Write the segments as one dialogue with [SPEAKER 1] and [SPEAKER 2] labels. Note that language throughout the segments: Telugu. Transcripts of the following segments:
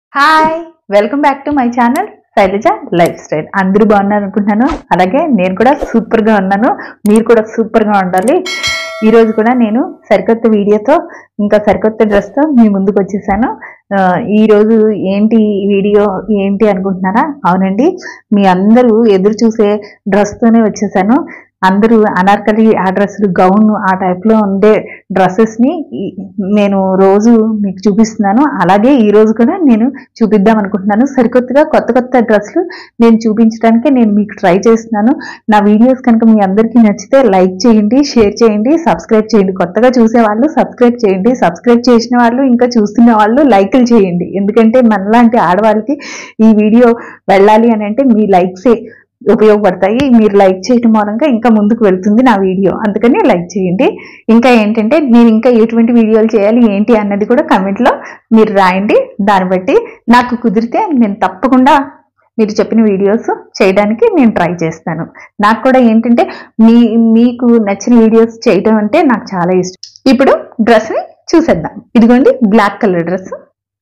[SPEAKER 1] hi welcome back to my channel Shailaja lifestyle అందరూ బాగున్నారు అనుకుంటున్నాను అలాగే నేను కూడా సూపర్ గా ఉన్నాను మీరు కూడా సూపర్ గా ఉండాలి ఈ రోజు కూడా నేను సరికొత్త వీడియోతో ఇంకా సరికొత్త డ్రెస్ తో మీ ముందుకు వచ్చేసాను ఆ, ఈ రోజు ఏంటి ఈ వీడియో ఏంటి అనుకుంటున్నారా అవునండి మీ అందరూ ఎదురు చూసే డ్రెస్ తోనే వచ్చేసాను అందరూ అనార్కలి ఆ డ్రెస్సులు గౌన్ ఆ type లో ఉండే డ్రెస్సెస్ ని ఈ- నేను రోజు మీకు చూపిస్తున్నాను అలాగే ఈ రోజు కూడా నేను చూపిద్దాం అనుకుంటున్నాను సరికొత్తగా కొత్త కొత్త డ్రెస్సులు నేను చూపించడానికి నేను మీకు ట్రై చేస్తున్నాను నా వీడియోస్ కనుక మీ అందరికీ నచ్చితే లైక్ చేయండి షేర్ చేయండి సబ్స్క్రైబ్ చేయండి కొత్తగా చూసే వాళ్ళు సబ్స్క్రైబ్ చేయండి సబ్స్క్రైబ్ చేసిన వాళ్ళు ఇంకా చూస్తున్న వాళ్ళు లైకులు చేయండి ఎందుకంటే మనలాంటి ఆడవాళ్ళకి ఈ వీడియో వెళ్ళాలి అని అంటే మీ లైక్సే ఉపయోగపడతాయి మీరు లైక్ చేయడం మూలంగా ఇంకా ముందుకు వెళ్తుంది నా వీడియో అందుకని లైక్ చేయండి ఇంకా ఏంటంటే నేను ఇంకా ఎటువంటి వీడియోలు చేయాలి ఏంటి అన్నది కూడా కమెంట్లో మీరు రాయండి దాన్ని బట్టి నాకు కుదిరితే నేను తప్పకుండా మీరు చెప్పిన వీడియోస్ చేయడానికి నేను ట్రై చేస్తాను నాకు కూడా ఏంటంటే మీ మీకు నచ్చిన వీడియోస్ చేయడం అంటే నాకు చాలా ఇష్టం ఇప్పుడు డ్రెస్ని చూసేద్దాం ఇదిగోండి black colour dress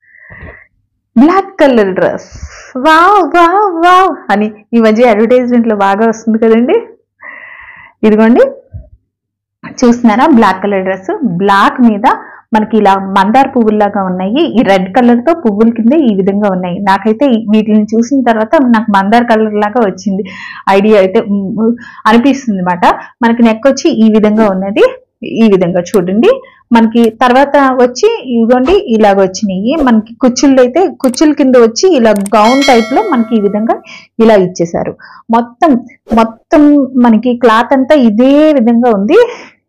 [SPEAKER 1] black colour dress wow wow wow అని ఈ మధ్య అడ్వర్టైజ్మెంట్ లో బాగా వస్తుంది కదండి ఇదిగోండి చూస్తున్నారా బ్లాక్ కలర్ డ్రెస్ బ్లాక్ మీద మనకి ఇలా మందార పువ్వుల్లాగా ఉన్నాయి ఈ రెడ్ కలర్ తో పువ్వుల కింద ఈ విధంగా ఉన్నాయి నాకైతే ఈ- వీటిని చూసిన తర్వాత నాకు మందార కలర్ లాగా వచ్చింది ఐడియా అయితే ఉమ్, అనిపిస్తుంది అనమాట మనకి నెక్ వచ్చి ఈ విధంగా ఉన్నది ఈ విధంగా చూడండి మనకి తర్వాత వచ్చి ఇదిగోండి ఇలాగ వచ్చినాయి మనకి కుచ్చుళ్ళు అయితే కుచ్చుల కింద వచ్చి ఇలా గౌన్ టైప్ లో మనకి ఈ విధంగా ఇలా ఇచ్చేసారు మొత్తం మొత్తం మనకి క్లాత్ అంతా ఇదే విధంగా ఉంది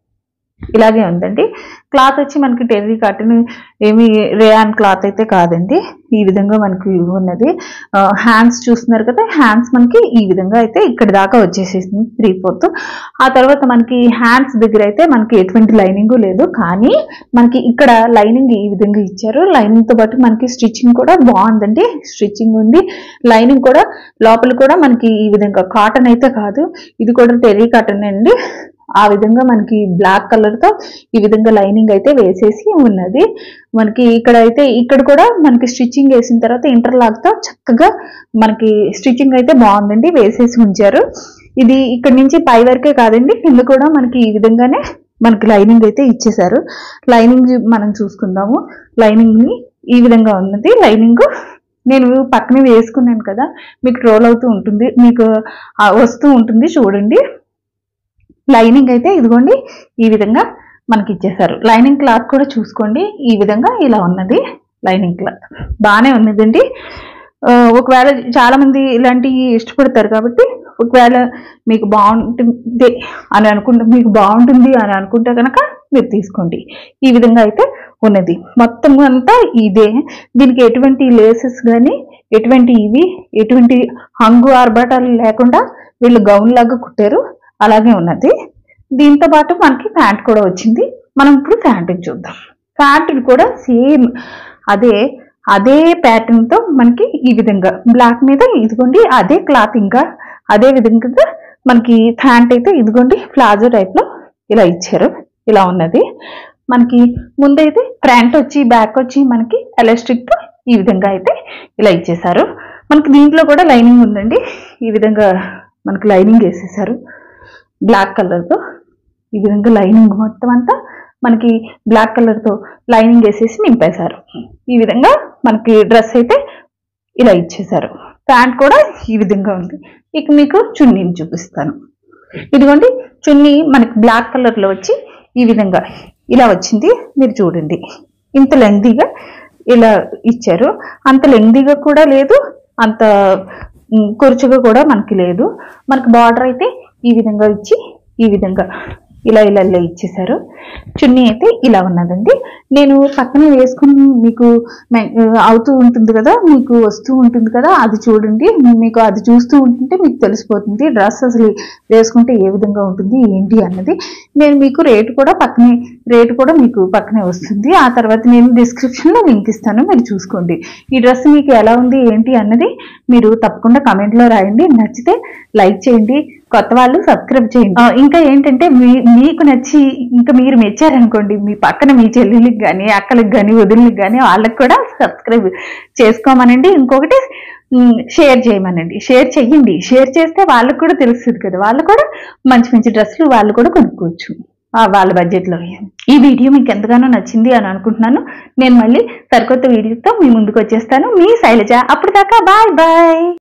[SPEAKER 1] ఇలాగే ఉందండి క్లాత్ వచ్చి మనకి టెర్రీ కాటన్ ఏమి రేయాన్ క్లాత్ అయితే కాదండి ఈ విధంగా మనకి ఉన్నది హ్యాండ్స్ చూస్తున్నారు కదా హ్యాండ్స్ మనకి ఈ విధంగా అయితే ఇక్కడ దాకా వచ్చేసేసింది త్రీ ఫోర్త్ ఆ తర్వాత మనకి హ్యాండ్స్ దగ్గర అయితే మనకి ఎటువంటి లైనింగ్ లేదు కానీ మనకి ఇక్కడ లైనింగ్ ఈ విధంగా ఇచ్చారు లైనింగ్ తో పాటు మనకి స్టిచ్చింగ్ కూడా బాగుందండి స్టిచ్చింగ్ ఉంది లైనింగ్ కూడా లోపల కూడా మనకి ఈ విధంగా కాటన్ అయితే కాదు ఇది కూడా టెర్రీ కాటన్ అండి ఆ విధంగా మనకి బ్లాక్ కలర్ తో ఈ విధంగా లైనింగ్ అయితే వేసేసి ఉన్నది మనకి ఇక్కడ అయితే ఇక్కడ కూడా మనకి స్టిచ్చింగ్ వేసిన తర్వాత ఇంటర్లాక్ తో చక్కగా మనకి స్టిచ్చింగ్ అయితే బాగుందండి వేసేసి ఉంచారు ఇది ఇక్కడ నుంచి పై వరకే కాదండి కింద కూడా మనకి ఈ విధంగానే మనకి లైనింగ్ అయితే ఇచ్చేసారు లైనింగ్ మనం చూసుకుందాము లైనింగ్ ని ఈ విధంగా ఉన్నది లైనింగ్ నేను పక్కనే వేసుకున్నాను కదా మీకు రోల్ అవుతూ ఉంటుంది మీకు ఆ, వస్తూ ఉంటుంది చూడండి లైనింగ్ అయితే ఇదిగోండి ఈ విధంగా మనకి ఇచ్చేసారు లైనింగ్ క్లాత్ కూడా చూసుకోండి ఈ విధంగా ఇలా ఉన్నది లైనింగ్ క్లాత్ బాగానే ఉన్నదండి ఆ, ఒకవేళ చాలా మంది ఇలాంటివి ఇష్టపడతారు కాబట్టి ఒకవేళ మీకు బాగుంటుంది అని అనుకుంటే మీకు బాగుంటుంది అని అనుకుంటే కనుక మీరు తీసుకోండి ఈ విధంగా అయితే ఉన్నది మొత్తం అంతా ఇదే దీనికి ఎటువంటి లేసెస్ కానీ ఎటువంటి ఇవి ఎటువంటి హంగు ఆర్భాటాలు లేకుండా వీళ్ళు గౌన్ లాగా కుట్టారు అలాగే ఉన్నది దీంతో పాటు మనకి ప్యాంట్ కూడా వచ్చింది మనం ఇప్పుడు ప్యాంట్ చూద్దాం ప్యాంట్ కూడా సేమ్ అదే అదే ప్యాటర్న్ తో మనకి ఈ విధంగా బ్లాక్ మీద ఇదిగోండి అదే క్లాత్ ఇంకా అదే విధంగా మనకి ప్యాంట్ అయితే ఇదిగోండి ప్లాజో టైప్ లో ఇలా ఇచ్చారు ఇలా ఉన్నది మనకి ముందైతే ఫ్రంట్ వచ్చి బ్యాక్ వచ్చి మనకి ఎలాస్టిక్ తో ఈ విధంగా అయితే ఇలా ఇచ్చేసారు మనకి దీంట్లో కూడా లైనింగ్ ఉందండి ఈ విధంగా మనకి లైనింగ్ వేసేసారు బ్లాక్ కలర్ తో ఈ విధంగా లైనింగ్ మొత్తం అంతా మనకి బ్లాక్ కలర్ తో లైనింగ్ వేసేసి నింపేశారు ఈ విధంగా మనకి డ్రెస్ అయితే ఇలా ఇచ్చేసారు ప్యాంట్ కూడా ఈ విధంగా ఉంది ఇక మీకు చున్నీని చూపిస్తాను ఇదిగోండి చున్నీ మనకి బ్లాక్ కలర్ లో వచ్చి ఈ విధంగా ఇలా వచ్చింది మీరు చూడండి ఇంత లెంగ్దీగా ఇలా ఇచ్చారు అంత లెంగ్దీగా కూడా లేదు అంత ఉమ్, కురుచుగా కూడా మనకి లేదు మనకి బార్డర్ అయితే ఈ విధంగా ఇచ్చి ఈ విధంగా ఇలా ఇలా ఇలా ఇచ్చేసారు చున్నీ అయితే ఇలా ఉన్నదండి నేను పక్కన వేసుకుని మీకు మె- అవుతూ ఉంటుంది కదా మీకు వస్తూ ఉంటుంది కదా అది చూడండి మీకు అది చూస్తూ ఉంటుంటే మీకు తెలిసిపోతుంది డ్రెస్ అసలు వేసుకుంటే ఏ విధంగా ఉంటుంది ఏంటి అన్నది నేను మీకు రేటు కూడా పక్కనే రేటు కూడా మీకు పక్కనే వస్తుంది ఆ తర్వాత నేను description లో లింక్ ఇస్తాను మీరు చూసుకోండి ఈ డ్రెస్ మీకు ఎలా ఉంది ఏంటి అన్నది మీరు తప్పకుండా comment లో రాయండి నచ్చితే లైక్ చేయండి కొత్త వాళ్ళు సబ్స్క్రైబ్ చేయండి ఆ, ఇంకా ఏంటంటే మీ మీకు నచ్చి ఇంకా మీరు మెచ్చారనుకోండి మీ పక్కన మీ చెల్లెళ్ళకి కానీ అక్కలకి కానీ వదిలికి కానీ వాళ్ళకి కూడా సబ్స్క్రైబ్ చేసుకోమనండి ఇంకొకటి ఉమ్, షేర్ చేయమనండి షేర్ చెయ్యండి షేర్ చేస్తే వాళ్ళకి కూడా తెలుస్తుంది కదా వాళ్ళు కూడా మంచి మంచి డ్రెస్సులు వాళ్ళు కూడా కొనుక్కోవచ్చు ఆ, వాళ్ళ బడ్జెట్లో ఈ వీడియో మీకు ఎంతగానో నచ్చింది అని అనుకుంటున్నాను నేను మళ్ళీ సరికొత్త వీడియోతో మీ ముందుకు వచ్చేస్తాను మీ శైలజ అప్పుడు దాకా బాయ్ బాయ్